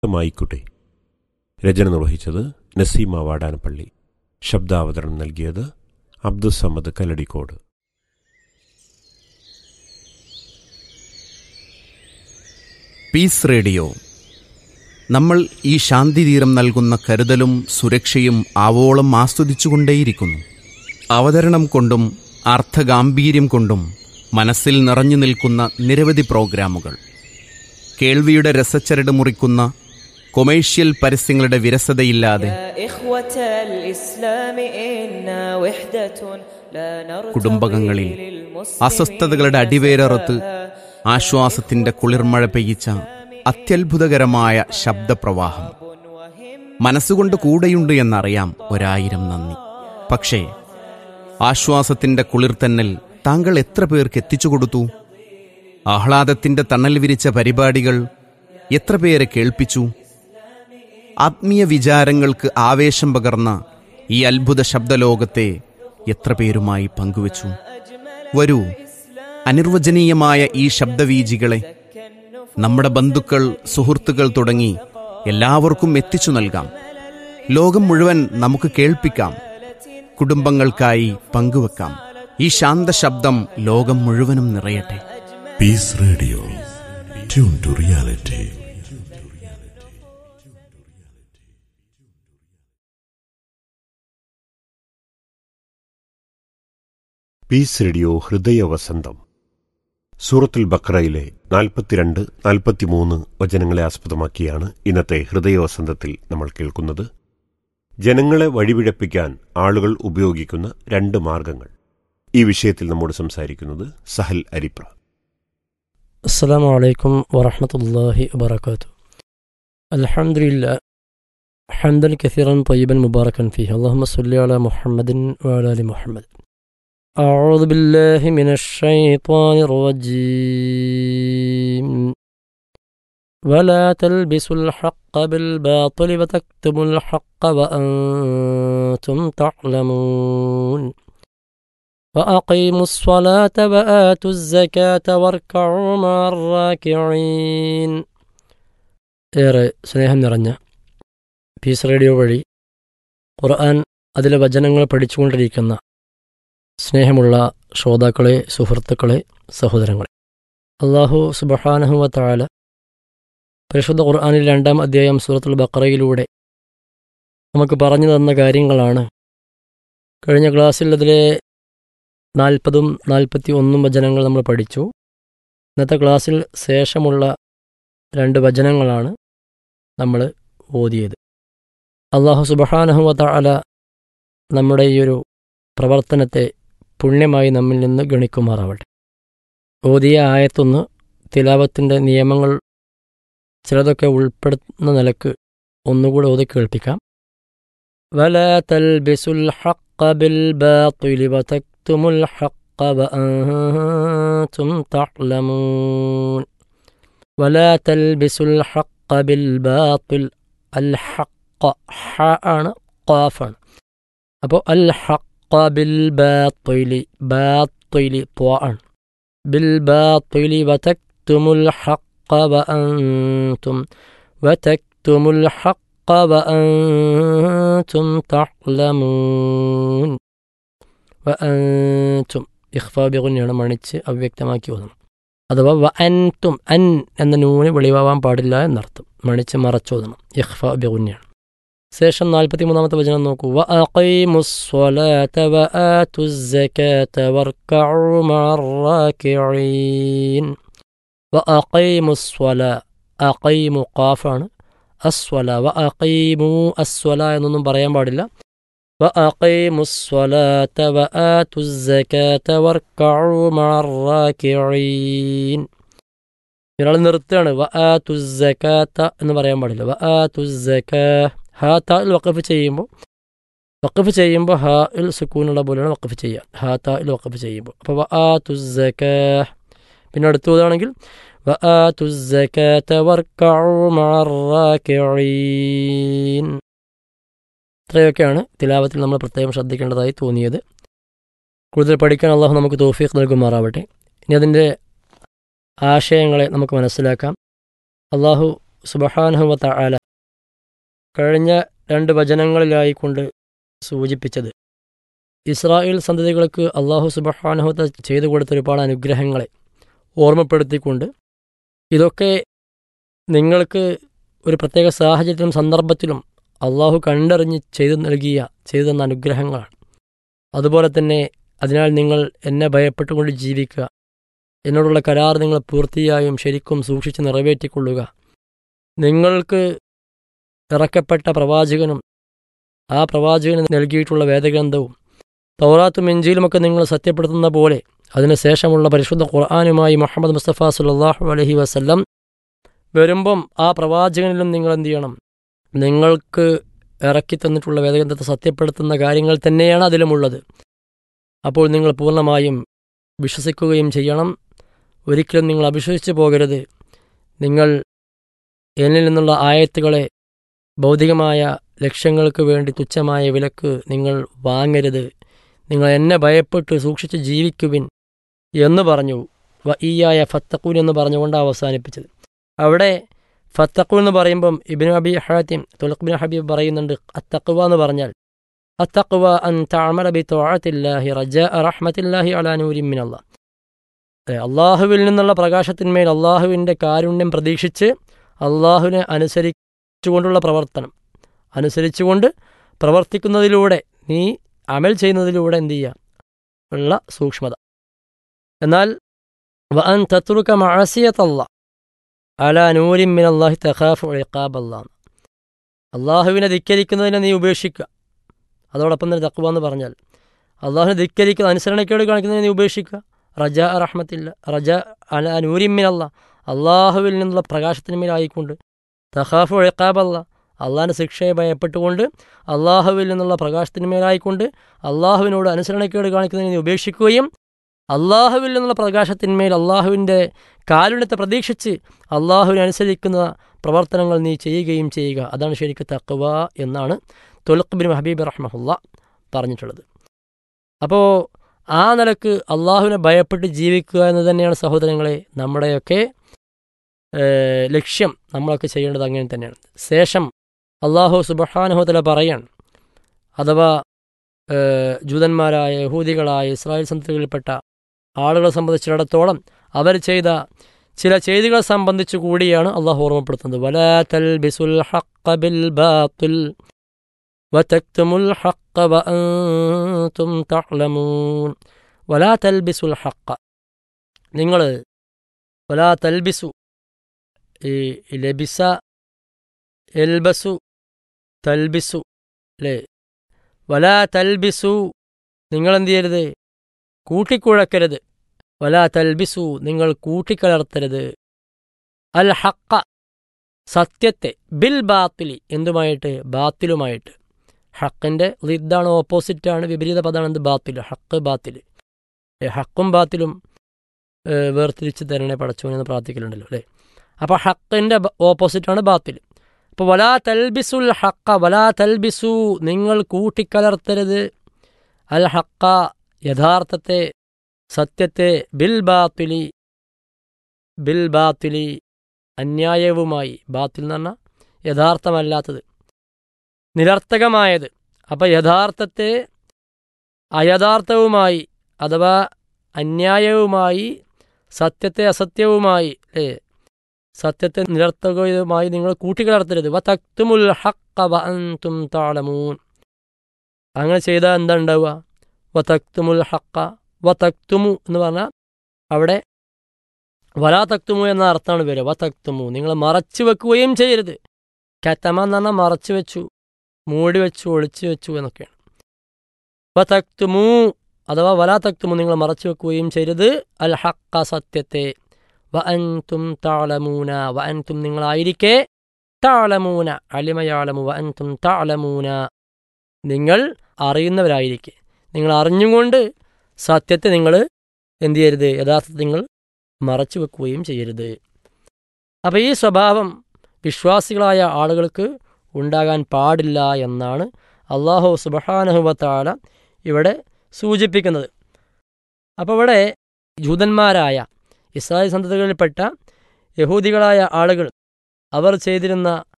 മായിക്കുട്ടി രചന നിർവഹിച്ചത് നസീമ വാടാനപ്പള്ളി ശബ്ദാവതരണം നൽകിയത് Abdussamad Kalladikode piece radio നമ്മൾ ഈ ശാന്തിതീരം നൽകുന്ന കരുതലും സുരക്ഷയും ആവോളം ആസ്വദിച്ചുകൊണ്ടേയിരിക്കുന്നു അവതരണം കൊണ്ടും അർത്ഥഗാംഭീര്യം കൊണ്ടും മനസ്സിൽ നിറഞ്ഞു നിൽക്കുന്ന നിരവധി പ്രോഗ്രാമുകൾ കേൾവിയുടെ രസച്ചരട് മുറിക്കുന്ന കൊമേഴ്ഷ്യൽ പരസ്യങ്ങളുടെ വിരസതയില്ലാതെ يا إخوة الإسلام إنا وحدة لا نرتضي കുടുംബകങ്ങളിൽ للمسلمين അസ്വസ്ഥതകളുടെ അടിവേരറുത്ത് ആശ്വാസത്തിന്റെ കുളിർമഴ പെയ്യിച്ച അത്യത്ഭുതകരമായ ശബ്ദപ്രവാഹം മനസ്സുകൊണ്ട് കൂടെയുണ്ട് എന്നറിയാം ഒരായിരം നന്ദി പക്ഷേ ആശ്വാസത്തിന്റെ കുളിർത്തന്നൽ താങ്കൾ എത്ര പേർക്ക് എത്തിച്ചു കൊടുത്തു ആഹ്ലാദത്തിന്റെ തണൽ വിരിച്ച പരിപാടികൾ എത്ര പേരെ കേൾപ്പിച്ചു ആത്മീയ വിചാരങ്ങൾക്ക് ആവേശം പകർന്ന ഈ അത്ഭുത ശബ്ദലോകത്തെ എത്ര പേരുമായി പങ്കുവച്ചു വരൂ അനിർവചനീയമായ ഈ ശബ്ദവീജികളെ നമ്മുടെ ബന്ധുക്കൾ സുഹൃത്തുക്കൾ തുടങ്ങി എല്ലാവർക്കും എത്തിച്ചു നൽകാം ലോകം മുഴുവൻ നമുക്ക് കേൾപ്പിക്കാം കുടുംബങ്ങൾക്കായി പങ്കുവെക്കാം ഈ ശാന്തശബ്ദം ലോകം മുഴുവനും നിറയട്ടെ Peace Radio. Tune to reality. Peace radio ഹൃദയ വസന്തം സൂറത്തുൽ ബക്രയിലെ നാൽപ്പത്തിരണ്ട് നാൽപ്പത്തിമൂന്ന് വചനങ്ങളെ ആസ്പദമാക്കിയാണ് ഇന്നത്തെ ഹൃദയ വസന്തത്തിൽ നമ്മൾ കേൾക്കുന്നത് ജനങ്ങളെ വഴിപിഴപ്പിക്കാൻ ആളുകൾ ഉപയോഗിക്കുന്ന രണ്ട് മാർഗങ്ങൾ ഈ വിഷയത്തിൽ നമ്മോട് സംസാരിക്കുന്നത് സഹൽ അരിപ്ര السلام عليكم ورحمة الله وبركاته الحمد لله حمدا كثيرا طيبا مباركا فيه اللهم صل على محمد وعلى آل محمد أعوذ بالله من الشيطان الرجيم ولا تلبسوا الحق بالباطل وتكتموا الحق وأنتم تعلمون وأقيموا الصلاة وآتوا الزكاة واركعوا مع الراكعين ഏറെ സ്നേഹം നിറഞ്ഞ പീസ് റേഡിയോ വഴി ഖുർആൻ അതിലെ വചനങ്ങൾ പഠിച്ചുകൊണ്ടിരിക്കുന്ന സ്നേഹമുള്ള ശ്രോതാക്കളെ സുഹൃത്തുക്കളെ സഹോദരങ്ങളെ അള്ളാഹു സുബഹാനഹുവ താല പരിശുദ്ധ ഖുർആനിൽ രണ്ടാം അധ്യായം സൂറത്തുൽ ബക്കറയിലൂടെ നമുക്ക് പറഞ്ഞു തന്ന കാര്യങ്ങളാണ് കഴിഞ്ഞ ക്ലാസ്സിൽ അതിലെ നാൽപ്പതും നാൽപ്പത്തി ഒന്നും വചനങ്ങൾ നമ്മൾ പഠിച്ചു ഇന്നത്തെ ക്ലാസ്സിൽ ശേഷമുള്ള രണ്ട് വചനങ്ങളാണ് നമ്മൾ ഓതിയത് അള്ളാഹു സുബഹാനഹുവ അല നമ്മുടെ ഈ ഒരു പ്രവർത്തനത്തെ പുണ്യമായി നമ്മിൽ നിന്ന് ഗണിക്കുമാറാവട്ടെ ഓതിയ ആയത്തൊന്ന് തിലാവത്തിൻ്റെ നിയമങ്ങൾ ചിലതൊക്കെ ഉൾപ്പെടുന്ന നിലക്ക് ഒന്നുകൂടെ ഓതി കേൾപ്പിക്കാം ولا تلبسوا الحق بالباطل وتكتموا الحق وأنتم تعلمون ولا تلبسوا الحق بالباطل الحق حاء قافا أبو الحق بالباطل باطل طاء بالباطل وتكتموا الحق وأنتم وتكتموا الحق وأنتم تعلمون وأنتم ഇഖ്ഫാ ബിഗുന്നെയാണ് മണിച്ച് അവ്യക്തമാക്കി ഓതണം അഥവാ വ അൻതും അൻ എന്ന നൂന് വെളിവാവാൻ പാടില്ല എന്നർത്ഥം മണിച്ച് മറച്ചോതണം ഇഖ്ഫാ ബിഗുന്നെയാണ് ശേഷം നാൽപ്പത്തി മൂന്നാമത്തെ വചനം നോക്കൂ വ അഖീമുസ്സലാത വ ആതുസ്സകാത വർക്കഉ മഅർറാകിഈൻ വ അഖീമുസ്സല അഖീമു ഖാഫാണ് അസ്വല വ അഖീമു അസ്വല എന്നൊന്നും പറയാൻ പാടില്ല വ അഖീമുസ്സലാത വ ആതുസ്സകാത വർക്കഉ മഅർറാകിഈൻ ഒരാൾ നിർത്തുകയാണ് വ ആതുസ്സകാത എന്ന് പറയാൻ പാടില്ല വ ആതുസ്സകാ ഹാ താൽ വഖഫ് ചെയ്യുമ്പോൾ വഖഫ് ചെയ്യുമ്പോൾ ഹാ ഇൽ സുക്കൂനുള്ള പോലെയാണ് വഖഫ് ചെയ്യുക ഹാ താ ഇൽ വഖഫ് ചെയ്യുമ്പോൾ അപ്പോൾ വ ആതുസ്സകാ പിന്നെ അടുത്തതാണെങ്കിൽ وآتوا الزكاة واركعوا مع الراكعين ഇത്രയൊക്കെയാണ് തിലാവത്തിൽ നമ്മൾ പ്രത്യേകം ശ്രദ്ധിക്കേണ്ടതായി തോന്നിയത് കൂടുതൽ പഠിക്കാൻ അള്ളാഹു നമുക്ക് തോഫീഖ് നൽകുമാറാവട്ടെ ഇനി അതിൻ്റെ ആശയങ്ങളെ നമുക്ക് മനസ്സിലാക്കാം അള്ളാഹു സുബഹാനുഹവത്ത ആല കഴിഞ്ഞ രണ്ട് വചനങ്ങളിലായിക്കൊണ്ട് സൂചിപ്പിച്ചത് ഇസ്രായേൽ സന്തതികൾക്ക് അള്ളാഹു സുബഹാനുഹത്ത ചെയ്തു കൊടുത്ത ഒരുപാട് അനുഗ്രഹങ്ങളെ ഓർമ്മപ്പെടുത്തിക്കൊണ്ട് ഇതൊക്കെ നിങ്ങൾക്ക് ഒരു പ്രത്യേക സാഹചര്യത്തിലും സന്ദർഭത്തിലും അള്ളാഹു കണ്ടറിഞ്ഞ് ചെയ്തു നൽകിയ ചെയ്തു തന്ന അനുഗ്രഹങ്ങളാണ് അതുപോലെ തന്നെ അതിനാൽ നിങ്ങൾ എന്നെ ഭയപ്പെട്ടുകൊണ്ട് ജീവിക്കുക എന്നോടുള്ള കരാർ നിങ്ങൾ പൂർത്തിയായും ശരിക്കും സൂക്ഷിച്ച് നിറവേറ്റിക്കൊള്ളുക നിങ്ങൾക്ക് ഇറക്കപ്പെട്ട പ്രവാചകനും ആ പ്രവാചകന് നൽകിയിട്ടുള്ള വേദഗ്രന്ഥവും തൗറാത്തും എഞ്ചിയിലുമൊക്കെ നിങ്ങൾ സത്യപ്പെടുത്തുന്ന പോലെ അതിനുശേഷമുള്ള പരിശുദ്ധ ഖുർആാനുമായി മുഹമ്മദ് മുസ്തഫ സുല്ലാഹു അലഹി വസല്ലം വരുമ്പം ആ പ്രവാചകനിലും നിങ്ങൾ എന്ത് ചെയ്യണം നിങ്ങൾക്ക് ഇറക്കി തന്നിട്ടുള്ള വേദഗ്രന്ഥത്തെ സത്യപ്പെടുത്തുന്ന കാര്യങ്ങൾ തന്നെയാണ് അതിലുമുള്ളത് അപ്പോൾ നിങ്ങൾ പൂർണ്ണമായും വിശ്വസിക്കുകയും ചെയ്യണം ഒരിക്കലും നിങ്ങൾ അവിശ്വസിച്ചു പോകരുത് നിങ്ങൾ എന്നിൽ നിന്നുള്ള ആയത്തുകളെ ഭൗതികമായ ലക്ഷ്യങ്ങൾക്ക് വേണ്ടി തുച്ഛമായ വിലക്ക് നിങ്ങൾ വാങ്ങരുത് നിങ്ങൾ എന്നെ ഭയപ്പെട്ട് സൂക്ഷിച്ച് ജീവിക്കുവിൻ എന്ന് പറഞ്ഞു വ ഈയായ ഫത്തക്കൂൻ എന്ന് പറഞ്ഞുകൊണ്ട് അവസാനിപ്പിച്ചത് അവിടെ ഫത്തഖു എന്ന് പറയുമ്പം ഇബിന് അബി ഹാത്തിം തുലഖ്ബിൻ ഹബീബ് പറയുന്നുണ്ട് അത്തഖ്വ എന്ന് പറഞ്ഞാൽ അത്തഖ്വ അൻ തഅമല ബി തഅത്തില്ലാഹി റജാ റഹ്മത്തില്ലാഹി അലാ നൂരിൻ മിനല്ലാഹ് അള്ളാഹുവിൽ നിന്നുള്ള പ്രകാശത്തിന്മേൽ അള്ളാഹുവിൻ്റെ കാരുണ്യം പ്രതീക്ഷിച്ച് അള്ളാഹുവിനെ അനുസരിച്ചുകൊണ്ടുള്ള പ്രവർത്തനം അനുസരിച്ചുകൊണ്ട് പ്രവർത്തിക്കുന്നതിലൂടെ നീ അമൽ ചെയ്യുന്നതിലൂടെ എന്ത് ചെയ്യുക ഉള്ള സൂക്ഷ്മത എന്നാൽ വ അൻ തത്രുക മഅസിയത്തല്ലാ അല നൂരിൻ മിൻ അള്ളാഹി തഖാഫു ഇഖാബ് അള്ളാഹ് അള്ളാഹുവിനെ ധിക്കരിക്കുന്നതിനെ നീ ഉപേക്ഷിക്കുക അതോടൊപ്പം തന്നെ തക്കുവ എന്ന് പറഞ്ഞാൽ അള്ളാഹുവിനെ ധിക്കരിക്കുന്ന അനുസരണക്കേട് കാണിക്കുന്നതിനെ നീ ഉപേക്ഷിക്കുക റജ റഹ്മത്തില്ല റജ അല നൂരിൻ മിൻ അള്ളാഹ് അള്ളാഹുവിൽ നിന്നുള്ള പ്രകാശത്തിന്മേലായിക്കൊണ്ട് തഖാഫു ഇഖാബ് അള്ളാഹ് അള്ളാഹിൻ്റെ ശിക്ഷയെ ഭയപ്പെട്ടുകൊണ്ട് അള്ളാഹുവിൽ നിന്നുള്ള പ്രകാശത്തിന്മേലായിക്കൊണ്ട് അള്ളാഹുവിനോട് അനുസരണക്കേട് കാണിക്കുന്നതിനെ നീ ഉപേക്ഷിക്കുകയും അള്ളാഹുവിൽ നിന്നുള്ള പ്രകാശത്തിന്മേൽ അള്ളാഹുവിൻ്റെ കാരുണ്യത്തെ പ്രതീക്ഷിച്ച് അള്ളാഹുവിനെ അനുസരിക്കുന്ന പ്രവർത്തനങ്ങൾ നീ ചെയ്യുകയും ചെയ്യുക അതാണ് ശരിക്കും തക്കവ എന്നാണ് തുലഖ് ബിൻ ഹബീബ് റഹ്മഹുല്ല പറഞ്ഞിട്ടുള്ളത് അപ്പോൾ ആ നിലക്ക് അള്ളാഹുവിനെ ഭയപ്പെട്ട് ജീവിക്കുക എന്ന് തന്നെയാണ് സഹോദരങ്ങളെ നമ്മുടെയൊക്കെ ലക്ഷ്യം നമ്മളൊക്കെ ചെയ്യേണ്ടത് അങ്ങനെ തന്നെയാണ് ശേഷം അള്ളാഹു സുബഹാനുഹോതല പറയാണ് അഥവാ ജൂതന്മാരായ യഹൂദികളായ ഇസ്രായേൽ സന്തതികളിൽപ്പെട്ട ആളുകളെ സംബന്ധിച്ചിടത്തോളം അവർ ചെയ്ത ചില ചെയ്തികളെ സംബന്ധിച്ചു കൂടിയാണ് അള്ളാഹു ഓർമ്മപ്പെടുത്തുന്നത് വലാ തൽബിസുൽ ഹഖ ബിൽ ബാത്തിൽ വതക്തുമുൽ ഹഖ വഅൻതും തഅലമൂൻ വലാ തൽബിസുൽ ഹഖ നിങ്ങൾ വലാ തൽബിസു ഈ ലബിസ എൽബസു തൽബിസു അല്ലേ വലാ തൽബിസു നിങ്ങൾ എന്ത് ചെയ്യരുത് കൂട്ടിക്കുഴക്കരുത് വലാ തൽബിസു നിങ്ങൾ കൂട്ടിക്കലർത്തരുത് അൽ ഹക്ക സത്യത്തെ ബിൽ ബാത്തിലി എന്തുമായിട്ട് ബാത്തിലുമായിട്ട് ഹക്കിൻ്റെ ലിദ്ദാണ് ഓപ്പോസിറ്റാണ് വിപരീത പദമാണ് എന്ത് ബാത്തിൽ ഹക്ക് ബാത്തിൽ ഹക്കും ബാത്തിലും വേർതിരിച്ച് തരണേ പടച്ചോനെന്ന് പ്രാർത്ഥിക്കലുണ്ടല്ലോ അല്ലേ അപ്പോൾ ഹക്കിൻ്റെ ഓപ്പോസിറ്റാണ് ബാത്തിൽ അപ്പോൾ വലാ തൽബിസുൽ ഹക്ക വലാ തൽബിസു നിങ്ങൾ കൂട്ടിക്കലർത്തരുത് അൽ ഹക്ക യഥാർത്ഥത്തെ സത്യത്തെ ബിൽ ബാത്തിലി ബിൽ ബാത്തിലി അന്യായവുമായി ബാത്തിൽ എന്ന് പറഞ്ഞാൽ യഥാർത്ഥമല്ലാത്തത് നിരർത്ഥകമായത് അപ്പം യഥാർത്ഥത്തെ അയഥാർത്ഥവുമായി അഥവാ അന്യായവുമായി സത്യത്തെ അസത്യവുമായി അല്ലേ സത്യത്തെ നിരർത്ഥകവുമായി നിങ്ങൾ കൂട്ടിക്കലർത്തരുത് വ തക്തുമുൽ ഹക്ക വ അൻതും താളമൂൻ അങ്ങനെ ചെയ്താൽ എന്താ ഉണ്ടാവുക വ തക്തുമുൽ ഹക്ക വ തക്തുമു എന്ന് പറഞ്ഞാൽ അവിടെ വലാ തക്തുമു എന്ന അർത്ഥമാണ് വരിക വ തക്തുമു നിങ്ങൾ മറച്ചു വെക്കുകയും ചെയ്യരുത് കത്തമ എന്ന് പറഞ്ഞാൽ മറച്ചു വെച്ചു മൂടി വെച്ചു ഒളിച്ചു വെച്ചു എന്നൊക്കെയാണ് വ തക്തുമു അഥവാ വലാ തക്തുമു നിങ്ങൾ മറച്ചു വെക്കുകയും ചെയ്യരുത് അൽ ഹക്ക സത്യത്തെ വ അൻതും താളമൂന വ അൻതും നിങ്ങളായിരിക്കെ താളമൂന അലിമയാളമു വ അൻതും താളമൂന നിങ്ങൾ അറിയുന്നവരായിരിക്കെ നിങ്ങൾ അറിഞ്ഞുകൊണ്ട് സത്യത്തെ നിങ്ങൾ എന്തു ചെയ്യരുത് യഥാർത്ഥത്തിൽ നിങ്ങൾ മറച്ചു വെക്കുകയും ചെയ്യരുത് അപ്പോൾ ഈ സ്വഭാവം വിശ്വാസികളായ ആളുകൾക്ക് ഉണ്ടാകാൻ പാടില്ല എന്നാണ് അള്ളാഹു സുബഹാനുഹുവത്താല ഇവിടെ സൂചിപ്പിക്കുന്നത് അപ്പോൾ ഇവിടെ ജൂതന്മാരായ ഇസ്രായേൽ സന്തതികളിൽപ്പെട്ട യഹൂദികളായ ആളുകൾ അവർ ചെയ്തിരുന്ന